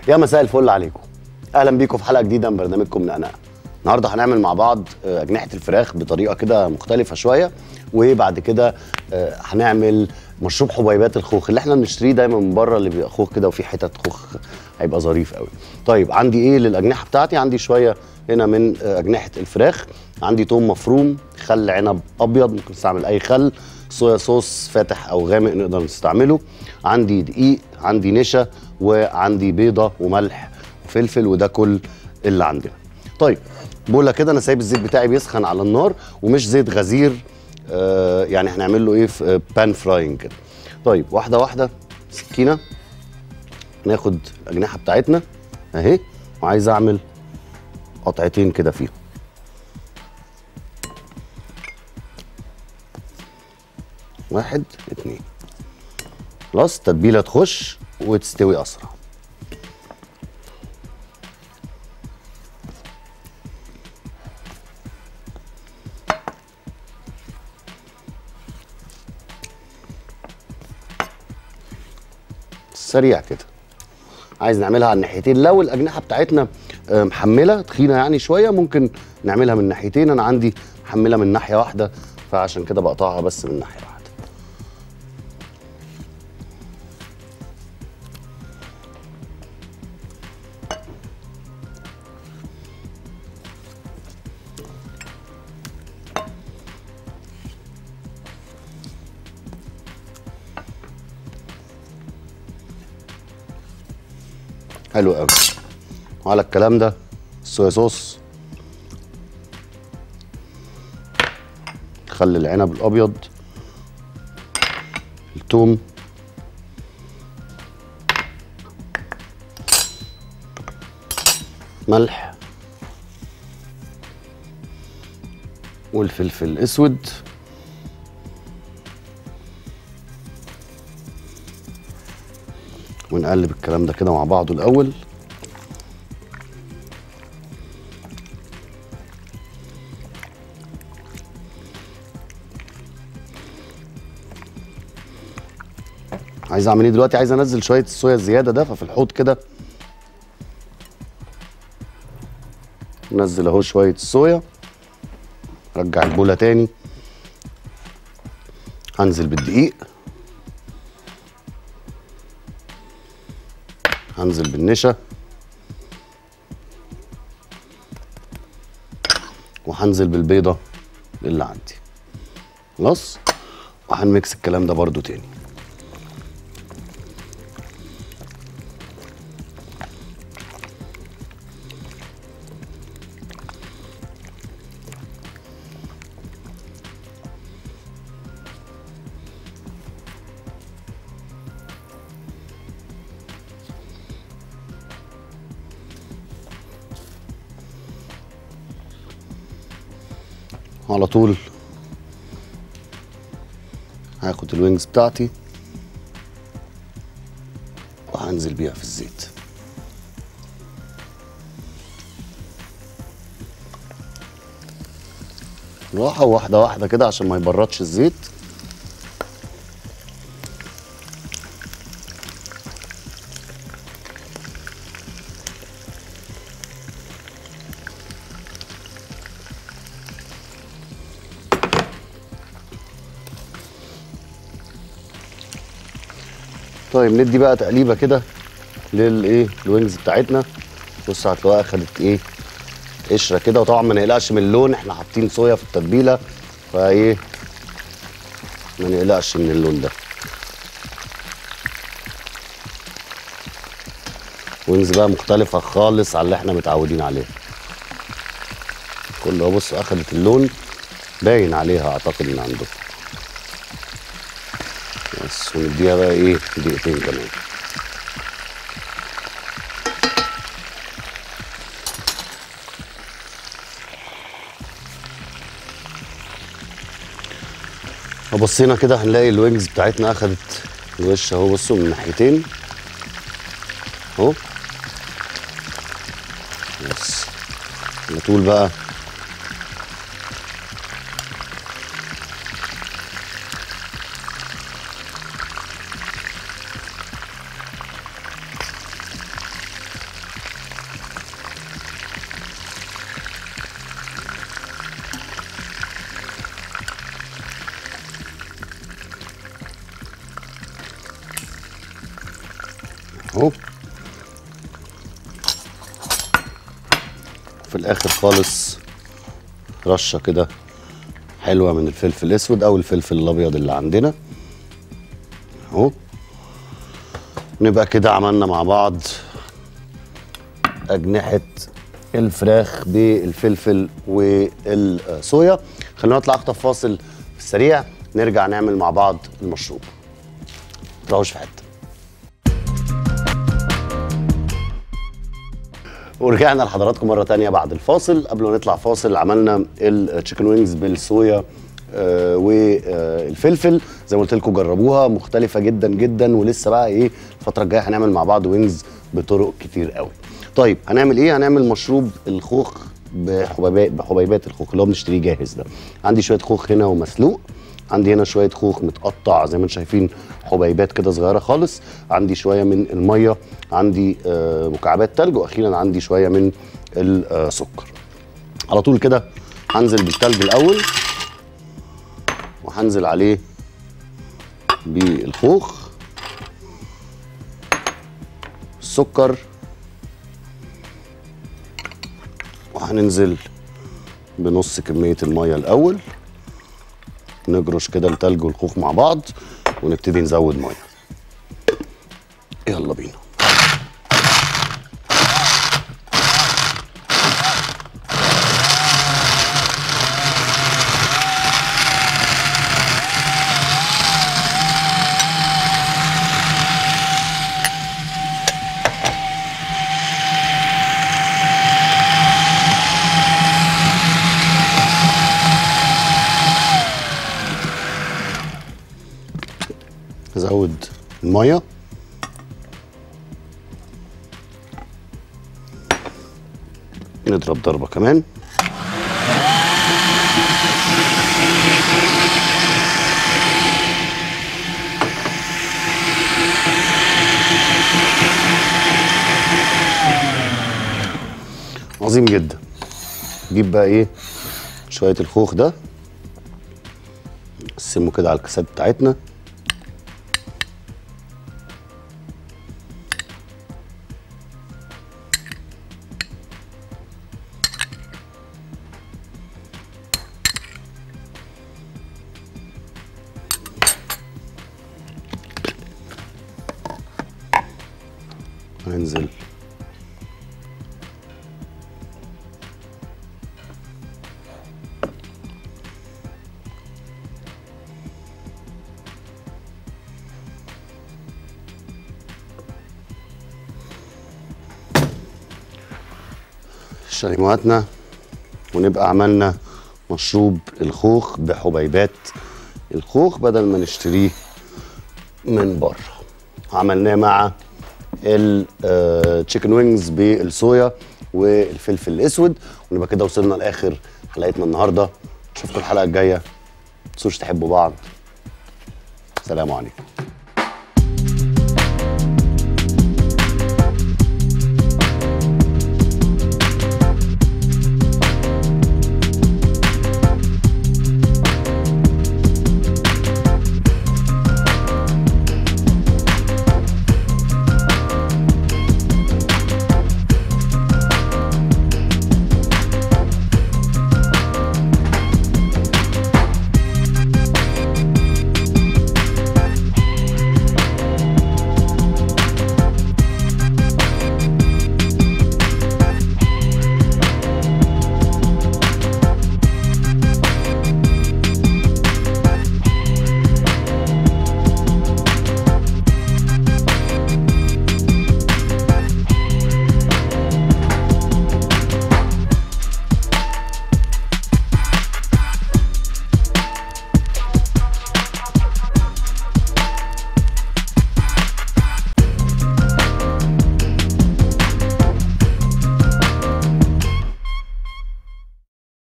يا مساء الفل عليكم اهلا بيكم في حلقه جديده من برنامجكم نقنقه النهارده هنعمل مع بعض آه، اجنحه الفراخ بطريقه كده مختلفه شويه وبعد كده آه، هنعمل مشروب حبيبات الخوخ اللي احنا بنشتريه دايما من بره اللي بيبقى خوخ كده وفيه حتت خوخ هيبقى ظريف قوي طيب عندي ايه للاجنحه بتاعتي عندي شويه هنا من آه، اجنحه الفراخ عندي توم مفروم خل عنب ابيض ممكن نستعمل اي خل صويا صوص فاتح او غامق نقدر نستعمله عندي دقيق عندي نشا وعندي بيضه وملح وفلفل وده كل اللي عندنا طيب بقول لك كده انا سايب الزيت بتاعي بيسخن على النار ومش زيت غزير آه يعني هنعمل له ايه في آه، بان فراينج كده طيب واحده واحده سكينه ناخد الاجنحه بتاعتنا اهي وعايز اعمل قطعتين كده فيهم واحد اتنين خلاص التتبيله تخش وتستوي اسرع سريع كده عايز نعملها على الناحيتين لو الاجنحه بتاعتنا آه، محمله تخينه يعني شويه ممكن نعملها من ناحيتين انا عندي محمله من ناحيه واحده فعشان كده بقطعها بس من ناحيه واحده حلو قوي وعلى الكلام ده الصويا صوص خل العنب الابيض الثوم ملح والفلفل الاسود ونقلب الكلام ده كده مع بعضه الاول عايز اعمل ايه دلوقتي عايز انزل شويه الصويا الزياده ده ففي الحوض كده نزل اهو شويه الصويا رجع البوله تاني هنزل بالدقيق هنزل بالنشا وهنزل بالبيضه اللي عندي خلاص وهنميكس الكلام ده برضو تاني على طول هاخد الوينجز بتاعتي وهنزل بيها في الزيت راحة واحدة واحدة كده عشان ما يبردش الزيت طيب ندي بقى تقليبه كده للايه الوينجز بتاعتنا بص هتلاقوها اخدت ايه قشره كده وطبعا ما نقلقش من اللون احنا حاطين صويا في التتبيله فايه ما نقلقش من اللون ده وينجز بقى مختلفه خالص عن اللي احنا متعودين عليه كله بص اخدت اللون باين عليها اعتقد من عندكم بس ونديها بقى ايه دقيقتين كمان بصينا كده هنلاقي الوينجز بتاعتنا اخدت الوش اهو بصوا من ناحيتين اهو بس على طول بقى اهو في الاخر خالص رشه كده حلوه من الفلفل الاسود او الفلفل الابيض اللي عندنا اهو نبقى كده عملنا مع بعض اجنحه الفراخ بالفلفل والصويا خلينا نطلع اخطف فاصل في السريع نرجع نعمل مع بعض المشروب تروحوش في حته ورجعنا لحضراتكم مره تانية بعد الفاصل قبل ما نطلع فاصل عملنا التشيكن وينجز بالصويا آه، والفلفل زي ما قلت لكم جربوها مختلفه جدا جدا ولسه بقى ايه الفتره الجايه هنعمل مع بعض وينجز بطرق كتير قوي طيب هنعمل ايه هنعمل مشروب الخوخ بحبيبات بحبيبات الخوخ اللي هو بنشتريه جاهز ده عندي شويه خوخ هنا ومسلوق عندي هنا شويه خوخ متقطع زي ما انتم شايفين حبيبات كده صغيره خالص عندي شويه من الميه عندي آه، مكعبات تلج واخيرا عندي شويه من السكر على طول كده هنزل بالتلج الاول وهنزل عليه بالخوخ السكر وهننزل بنص كميه الميه الاول نجرش كده التلج والخوخ مع بعض ونبتدي نزود ميه يلا بينا نزود الميه نضرب ضربه كمان عظيم جدا نجيب بقى ايه شويه الخوخ ده نقسمه كده على الكاسات بتاعتنا هننزل شاليموهاتنا ونبقى عملنا مشروب الخوخ بحبيبات الخوخ بدل ما نشتريه من بره عملناه مع التشيكن وينجز بالصويا والفلفل الاسود ونبقى كده وصلنا لاخر حلقتنا النهارده اشوفكم الحلقه الجايه ما تنسوش تحبوا بعض سلام عليكم